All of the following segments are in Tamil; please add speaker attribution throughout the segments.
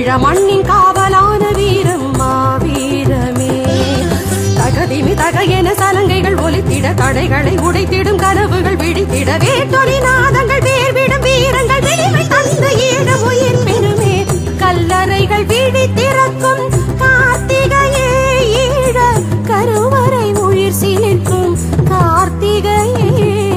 Speaker 1: ஈழ மண்ணின் காவலான வீரம் மாவீரமே தகதிமி தக என சலங்கைகள் ஒலித்திட தடைகளை உடைத்திடும் கனவுகள் விழித்திடவே தொழிநாதங்கள் வேர்விடும் வீரங்கள் விழிமை தந்த ஈழ உயிர் பெருமே கல்லறைகள் விழி திறக்கும் கார்த்திகையே ஈழ கருவறை உயிர் சிலிர்க்கும் கார்த்திகையே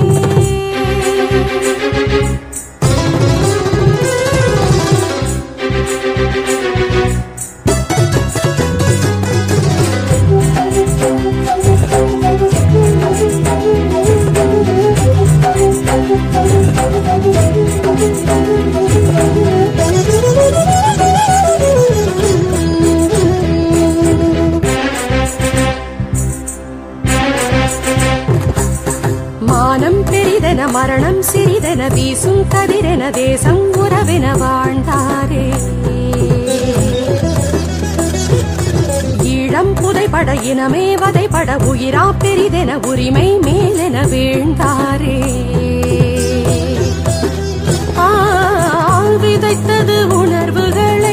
Speaker 1: மானம் பெரிதென மரணம் சிறிதென வீசும் கதிரென தேசம் உறவென வாழ்ந்தாரே ஈழம் புதைபட இனமே வதைபட உயிரா பெரிதென உரிமை மேலென வீழ்ந்தாரே ஆ, விதைத்தது உணர்வுகளை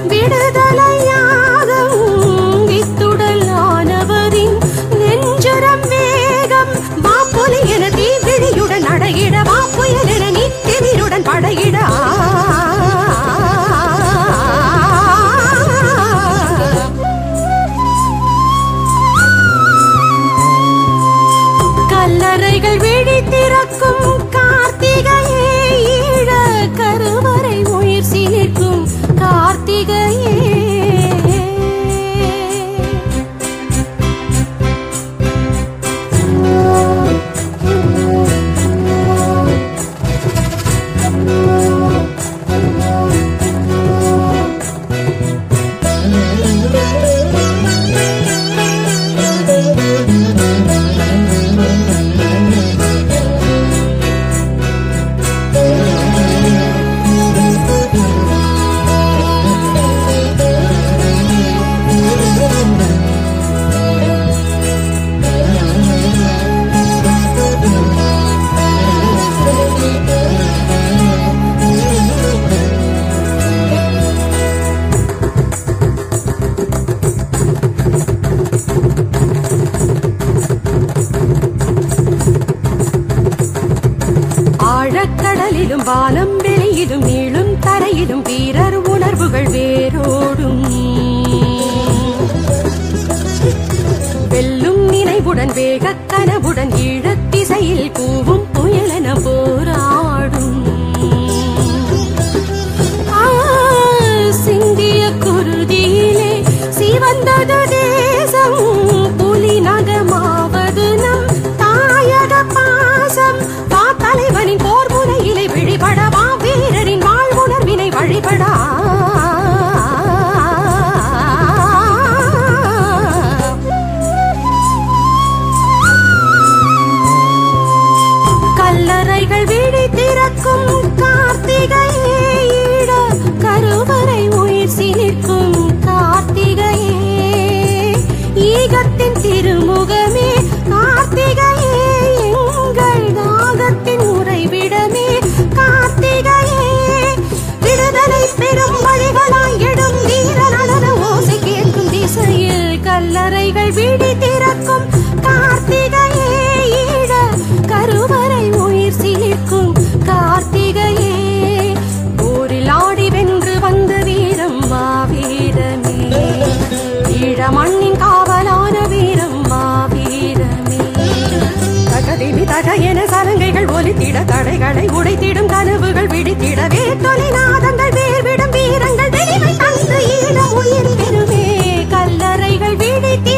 Speaker 1: விடுதலையாகவும் வித்துடல் ஆனவரின் நெஞ்சுரம் வேகம் வாப்புலி என தீவிழியுடன் அடையிட வாப்புயல் என நித்திவிருடன் படையிட கல்லறைகள் விழி திறக்கும் கார்த்திகையே ஈழ கருவறை உயிர் சிலிர்க்கும் கார்த்திகையே ஆழக்கடலிலும் வானம் வெளியிலும் நீளும் தரையிலும் வீரர் உணர்வுகள் வேரோடும் வெல்லும் நினைவுடன் வேகக் கனவுடன் ஈழத் திசையில் கூவும் புயலென போராடும் ஆ, சிந்திய குருதியிலே சிவந்தது தேசம் புலி நகமாவது நம் தாயக பாசம் வா தலைவனின் போர் முனையிலே விழிபட வா வீரரின் வாழ்வுணர்வினை வழிபடா கல்லறைகள் விழி திறக்கும் கார்த்திகையே ஈழ கருவறை உயிர் சிலிர்க்கும் கார்த்திகையே ஈகத்தின் திருமுகமே கார்த்திகையே எங்கள் தாகத்தின் உறைவிடமே கார்த்திகையே விடுதலை பெரும் வழிகளாய் எடும் வீர நடன ஓசை கேட்கும் திசையில் கல்லறைகள் விழி திறக்கும் கார்த்திகையே ஈழ கருவறை உயிர் சிலிர்க்கும் கார்த்திகையே போரில் ஆடி வென்று வந்த வீரம் மாவீரமே ஈழ மண்ணின் காவலான வீரம் மாவீரமே தகதிமி தக என சலங்கைகள் ஒலித்திட தடைகளை உடைத்திடும் கனவுகள் விழித்திடவே தொழிநாதங்கள் வேர்விடும் வீரங்கள் வெளிமை தந்து ஈழ உயிர் பெருமே கல்லறைகள் விழித்திட